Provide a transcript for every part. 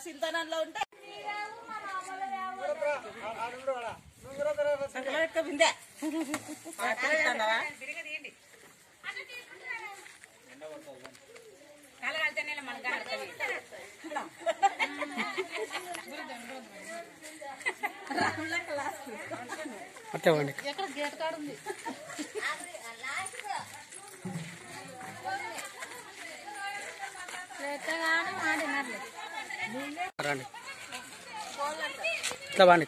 చింతనంలో ఉంటే సంకలో పెట్టుకో బిందె అట్టేవండి రండి ఇట్లా బాండి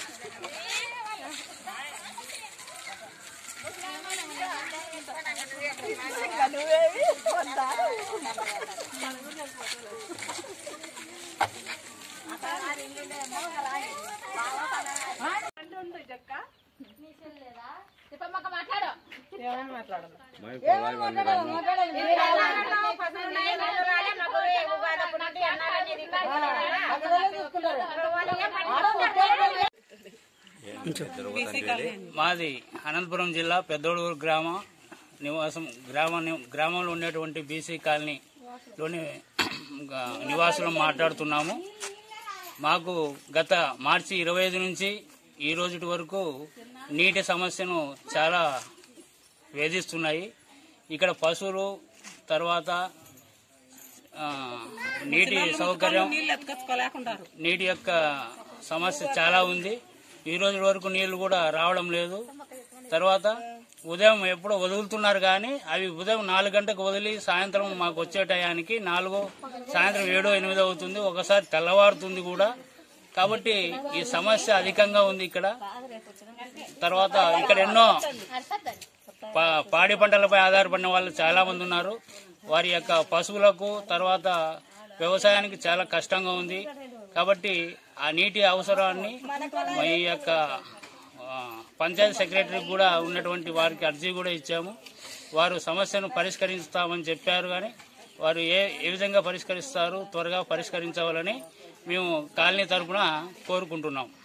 మాది అనంతపురం జిల్లా పెద్దోడూరు గ్రామం నివాసం గ్రామ గ్రామంలో ఉండేటువంటి బీసీ కాలనీలోని నివాసులు మాట్లాడుతున్నాము మాకు గత మార్చి ఇరవై ఐదు నుంచి ఈ రోజు వరకు నీటి సమస్యను చాలా వేధిస్తున్నాయి ఇక్కడ పశువులు తర్వాత ఆ, నీటి సౌకర్యం నీటి యొక్క సమస్య చాలా ఉంది ఈ రోజు వరకు నీళ్లు కూడా రావడం లేదు తర్వాత ఉదయం ఎప్పుడో వదులుతున్నారు కానీ అవి ఉదయం నాలుగు గంటలకు వదిలి సాయంత్రం మాకు వచ్చే టయానికి నాలుగో సాయంత్రం ఏడో ఎనిమిదో అవుతుంది ఒకసారి తెల్లవారుతుంది కూడా కాబట్టి ఈ సమస్య అధికంగా ఉంది ఇక్కడ తర్వాత ఇక్కడ ఎన్నో పా- పాడి పంటలపై ఆధారపడిన వాళ్ళు చాలా మంది ఉన్నారు వారి యొక్క పశువులకు తర్వాత వ్యవసాయానికి చాలా కష్టంగా ఉంది కాబట్టి ఆ నీటి అవసరాన్ని ఈ యొక్క ఆ, పంచాయతీ సెక్రటరీకి కూడా ఉన్నటువంటి వారికి అర్జీ కూడా ఇచ్చాము వారు సమస్యను పరిష్కరిస్తామని చెప్పారు కానీ వారు ఏ ఏ విధంగా పరిష్కరిస్తారు త్వరగా పరిష్కరించవాలని మేము కాలనీ తరపున కోరుకుంటున్నాం